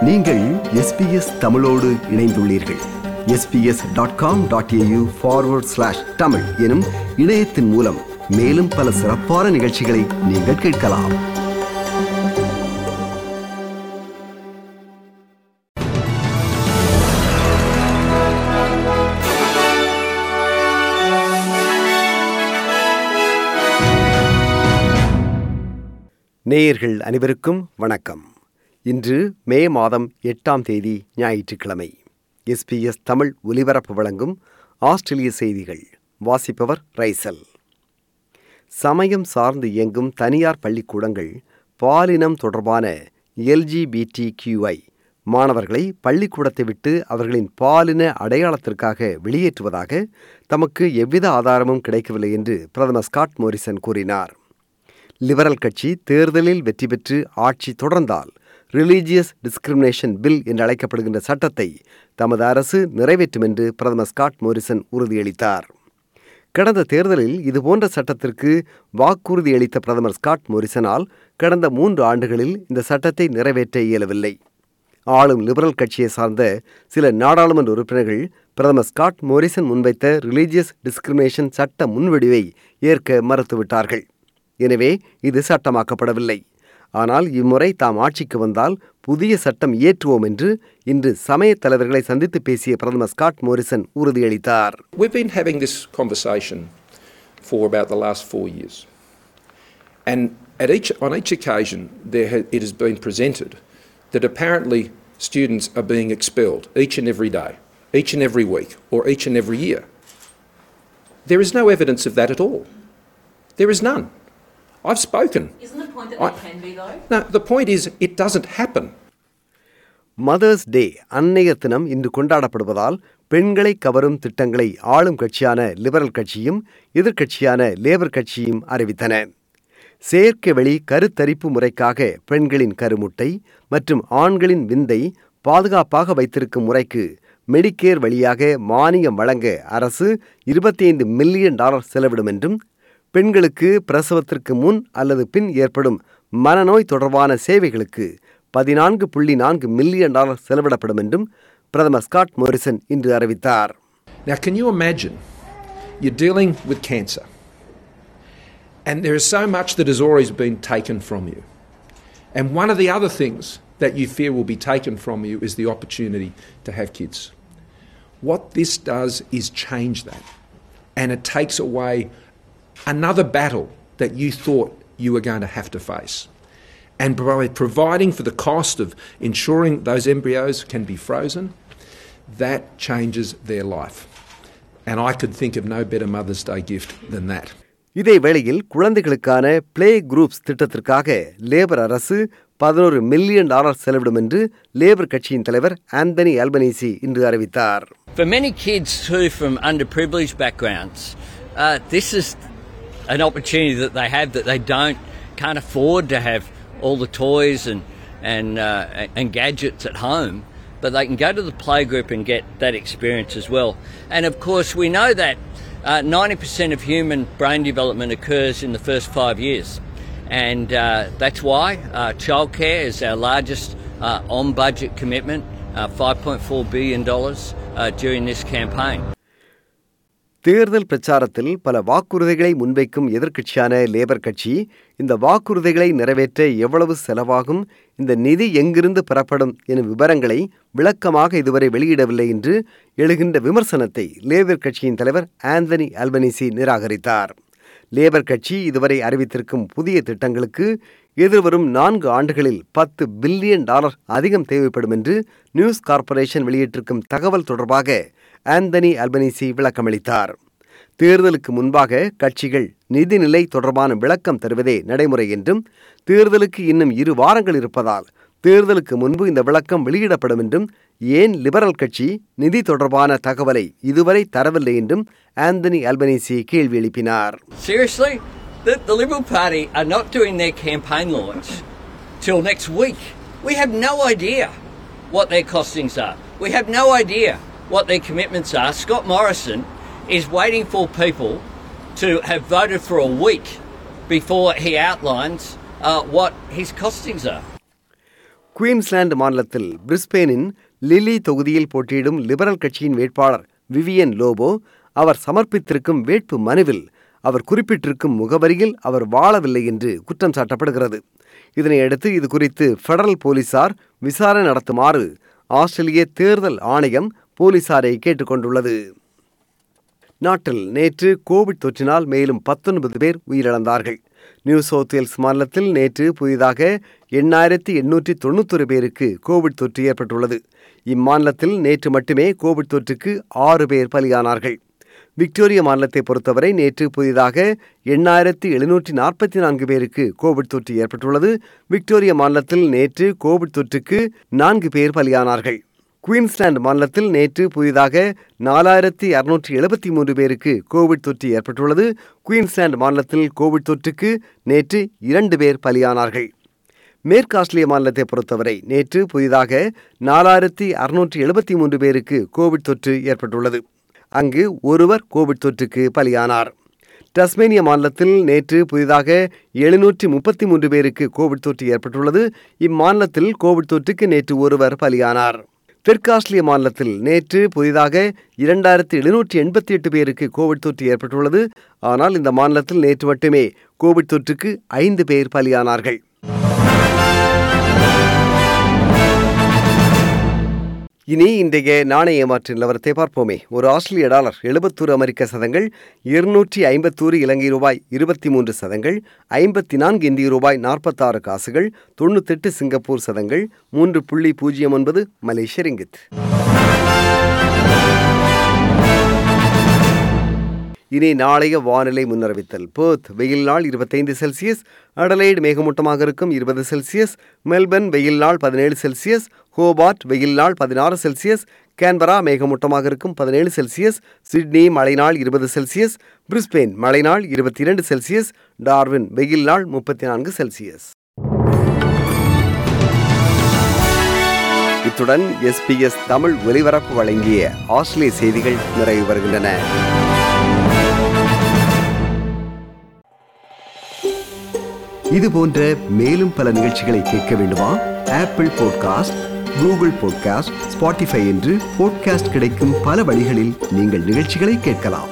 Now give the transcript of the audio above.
நீங்கள் எஸ்பிஎஸ் தமிழோடு இணைந்துள்ளீர்கள் SBS dot com dot AU forward slash Tamil எனும் இணையத்தின் மூலம் மேலும் பல சிறப்பான நிகழ்ச்சிகளை நீங்கள் கேட்கலாம் நேயர்கள் அனைவருக்கும் வணக்கம் இன்று மே மாதம் எட்டாம் தேதி ஞாயிற்றுக்கிழமை எஸ்பிஎஸ் தமிழ் ஒலிபரப்பு வழங்கும் ஆஸ்திரேலிய செய்திகள் வாசிப்பவர் ரைசல் சமயம் சார்ந்து இயங்கும் தனியார் பள்ளிக்கூடங்கள் பாலினம் தொடர்பான எல்ஜிபிடி கியூஐ மாணவர்களை பள்ளிக்கூடத்தை விட்டு அவர்களின் பாலின அடையாளத்திற்காக வெளியேற்றுவதாக தமக்கு எவ்வித ஆதாரமும் கிடைக்கவில்லை என்று பிரதமர் ஸ்காட் மோரிசன் கூறினார் லிபரல் கட்சி தேர்தலில் வெற்றி பெற்று ஆட்சி தொடர்ந்தால் ரிலீஜியஸ் டிஸ்கிரிமினேஷன் பில் என்று அழைக்கப்படுகின்ற சட்டத்தை தமது அரசு நிறைவேற்றும் என்று பிரதமர் ஸ்காட் மோரிசன் உறுதியளித்தார் கடந்த தேர்தலில் இதுபோன்ற சட்டத்திற்கு வாக்குறுதி அளித்த பிரதமர் ஸ்காட் மோரிசனால் கடந்த மூன்று ஆண்டுகளில் இந்த சட்டத்தை நிறைவேற்ற இயலவில்லை ஆளும் லிபரல் கட்சியை சார்ந்த சில நாடாளுமன்ற உறுப்பினர்கள் பிரதமர் ஸ்காட் மோரிசன் முன்வைத்த ரிலீஜியஸ் டிஸ்கிரிமினேஷன் சட்ட முன்வடிவை ஏற்க மறுத்துவிட்டார்கள் எனவே இது சட்டமாக்கப்படவில்லை ஆனால் இம்முறை தாம் ஆட்சிக்கு வந்தால் புதிய சட்டம் இயற்றுவோம் என்று இன்று சமய தலைவர்களை சந்தித்து பேசிய பிரதமர் ஸ்காட் மோரிசன் உறுதியளித்தார் We've been having this conversation for about the last four years. And at each, on each occasion, there ha- it has been presented that apparently students are being expelled each and every day, each and every week, or each and every year. There is no evidence of that at all. There is none. I've spoken. Isn't the point that I- they can be though? No, the point is, it doesn't happen. Mother's Day அன்னையர் தினம் இன்று கொண்டாடப்படுவதால் பெண்களை கவரும் திட்டங்களை ஆளும் கட்சியான liberal கட்சியும் எதிர்க்கட்சியான லேபர் கட்சியும் அறிவித்தன செயற்கை வழி கருத்தரிப்பு முறைக்காக பெண்களின் கருமுட்டை மற்றும் ஆண்களின் விந்தை பாதுகாப்பாக வைத்திருக்கும் முறைக்கு மெடிக்கேர் வழியாக மானியம் வழங்க அரசு 25 மில்லியன் டாலர் செலவிடும் என்றும் பெண்களுக்கு பிரசவத்திற்கு முன் அல்லது பின் ஏற்படும் மனநோய் தொடர்பான சேவைகளுக்கு பதினான்கு புள்ளி நான்கு மில்லியன் டாலர் செலவிடப்படும் என்றும் பிரதமர் ஸ்காட் மோரிசன் இன்று அறிவித்தார் Now, can you imagine you're dealing with cancer and there is so much that has always been taken from you. And one of the other things that you fear will be taken from you is the opportunity to have kids. What this does is change that. And it takes away another battle that you thought you were going to have to face. And by providing for the cost of ensuring those embryos can be frozen, that changes their life. And I could think of no better Mother's Day gift than that. இதே வேளையில் குழந்தைகளுக்கான play groups திட்டத்திற்காக labour அரசு பதினோரு million dollar செலவிடும் என்று labour கட்சியின் தலைவர் ஆந்தனி அல்பனீசி இன்று அறிவித்தார் For many kids too from underprivileged backgrounds, uh, this is an opportunity that they have that they don't can't afford to have all the toys and and uh, and gadgets at home, but they can go to the playgroup and get that experience as well. And of course, we know that uh, 90% of human brain development occurs in the first five years, and uh, that's why uh, childcare is our largest uh, on-budget commitment, uh, 5.4 billion dollars uh, during this campaign. தேர்தல் பிரச்சாரத்தில் பல வாக்குறுதிகளை முன்வைக்கும் எதிர்க்கட்சியான labour கட்சி இந்த வாக்குறுதிகளை நிறைவேற்ற எவ்வளவு செலவாகும் இந்த நிதி எங்கிருந்து பெறப்படும் எனும் விவரங்களை விளக்கமாக இதுவரை வெளியிடவில்லை என்று எழுகின்ற விமர்சனத்தை லேபர் கட்சியின் தலைவர் ஆந்தனி அல்பனிசி நிராகரித்தார் லேபர் கட்சி இதுவரை அறிவித்திருக்கும் புதிய திட்டங்களுக்கு எதிர்வரும் நான்கு ஆண்டுகளில் பத்து பில்லியன் டாலர் அதிகம் தேவைப்படும் என்று நியூஸ் கார்ப்பரேஷன் வெளியிட்டிருக்கும் தகவல் தொடர்பாக ஆந்தனி அல்பனிசி விளக்கமளித்தார் தேர்தலுக்கு முன்பாக கட்சிகள் நிதிநிலை தொடர்பான விளக்கம் தருவதே நடைமுறை என்றும் தேர்தலுக்கு இன்னும் இரு வாரங்கள் இருப்பதால் தேர்தலுக்கு முன்பு இந்த விளக்கம் வெளியிடப்படும் என்றும் ஏன் லிபரல் கட்சி நிதி தொடர்பான தகவலை இதுவரை தரவில்லை என்றும் ஆந்தனி அல்பனீசி கேள்வி எழுப்பினார் Seriously? The, the Liberal Party are not doing their campaign launch till next week. We have no idea what their costings are. We have no idea what their commitments are. Scott Morrison is waiting for people to have voted for a week before he outlines uh, what his costings are. Queensland மாநிலத்தில் பிரிஸ்பேனின் lily தொகுதியில் போட்டியிடும் liberal கட்சியின் வேட்பாளர் Vivian Lobo அவர் சமர்ப்பித்திருக்கும் வேட்பு மனுவில் அவர் குறிப்பிட்டிருக்கும் முகவரியில் அவர் வாழவில்லை என்று குற்றம் சாட்டப்படுகிறது இதனையடுத்து இது குறித்து ஃபெடரல் போலீசார் விசாரணை நடத்துமாறு ஆஸ்திரேலிய தேர்தல் ஆணையம் போலீசாரை கேட்டுக்கொண்டுள்ளது நாட்டில் நேற்று கோவிட் தொற்றினால் மேலும் பத்தொன்பது பேர் உயிரிழந்தார்கள் நியூ சவுத் வேல்ஸ் மாநிலத்தில் நேற்று புதிதாக எண்ணாயிரத்தி எண்ணூற்றி தொண்ணூத்தொரு பேருக்கு கோவிட் தொற்று ஏற்பட்டுள்ளது இம்மாநிலத்தில் நேற்று மட்டுமே கோவிட் தொற்றுக்கு ஆறு பேர் பலியானார்கள் விக்டோரிய மாநிலத்தை பொறுத்தவரை நேற்று புதிதாக எண்ணாயிரத்தி எழுநூற்றி நாற்பத்தி நான்கு பேருக்கு கோவிட் தொற்று ஏற்பட்டுள்ளது விக்டோரிய மாநிலத்தில் நேற்று கோவிட் தொற்றுக்கு நான்கு பேர் பலியானார்கள் குயின்ஸ்லாந்து மாநிலத்தில் நேற்று புதிதாக நாலாயிரத்தி அறுநூற்றி எழுபத்தி மூன்று பேருக்கு கோவிட் தொற்று ஏற்பட்டுள்ளது குயின்ஸ்லாந்து மாநிலத்தில் கோவிட் தொற்றுக்கு நேற்று இரண்டு பேர் பலியானார்கள் மேற்கு ஆஸ்திரேலிய மாநிலத்தை பொறுத்தவரை நேற்று புதிதாக நாலாயிரத்தி அறுநூற்றி எழுபத்தி மூன்று பேருக்கு கோவிட் தொற்று ஏற்பட்டுள்ளது அங்கு ஒருவர் கோவிட் தொற்றுக்கு பலியானார் டஸ்மேனிய மாநிலத்தில் நேற்று புதிதாக எழுநூற்றி முப்பத்தி மூன்று பேருக்கு கோவிட் தொற்று ஏற்பட்டுள்ளது இம்மாநிலத்தில் கோவிட் தொற்றுக்கு நேற்று ஒருவர் பலியானார் தெற்கு ஆஸ்திரேலிய மாநிலத்தில் நேற்று புதிதாக இரண்டாயிரத்தி எழுநூற்றி எண்பத்தி எட்டு பேருக்கு கோவிட் தொற்று ஏற்பட்டுள்ளது ஆனால் இந்த மாநிலத்தில் நேற்று மட்டுமே கோவிட் தொற்றுக்கு ஐந்து பேர் பலியானார்கள் இனி இன்றைய நாணய ஏமாற்று நிலவரத்தை பார்ப்போமே ஒரு ஆஸ்திரேலிய டாலர் எழுபத்தூறு அமெரிக்க சதங்கள் இருநூற்றி ஐம்பத்தூறு இலங்கை ரூபாய் இருபத்தி மூன்று சதங்கள் ஐம்பத்தி நான்கு இந்திய ரூபாய் நாற்பத்தாறு காசுகள் தொண்ணூத்தெட்டு சிங்கப்பூர் சதங்கள் மூன்று புள்ளி பூஜ்ஜியம் ஒன்பது மலேசிய ரிங்கித் இனி நாளைய வானிலை முன்னறிவித்தல் பேர்த் வெயில் நாள் இருபத்தைந்து செல்சியஸ் அடலைடு மேகமூட்டமாக இருக்கும் இருபது செல்சியஸ் மெல்பர்ன் வெயில் நாள் பதினேழு செல்சியஸ் ஹோபார்ட் வெயில் நாள் பதினாறு செல்சியஸ் கேன்பரா மேகமூட்டமாக இருக்கும் பதினேழு செல்சியஸ் சிட்னி மழை நாள் இருபது செல்சியஸ் பிரிஸ்பெயின் மழை நாள் இருபத்தி இரண்டு செல்சியஸ் டார்வின் வெயில் நாள் முப்பத்தி நான்கு செல்சியஸ் இத்துடன் எஸ்பிஎஸ் தமிழ் ஒலிபரப்பு வழங்கிய ஆஸ்திரேலிய செய்திகள் நிறைவு வருகின்றன இது போன்ற மேலும் பல நிகழ்ச்சிகளை கேட்க வேண்டுமா Apple podcast Google podcast Spotify என்று பாட்காஸ்ட் கிடைக்கும் பல வழிகளில் நீங்கள் நிகழ்ச்சிகளை கேட்கலாம்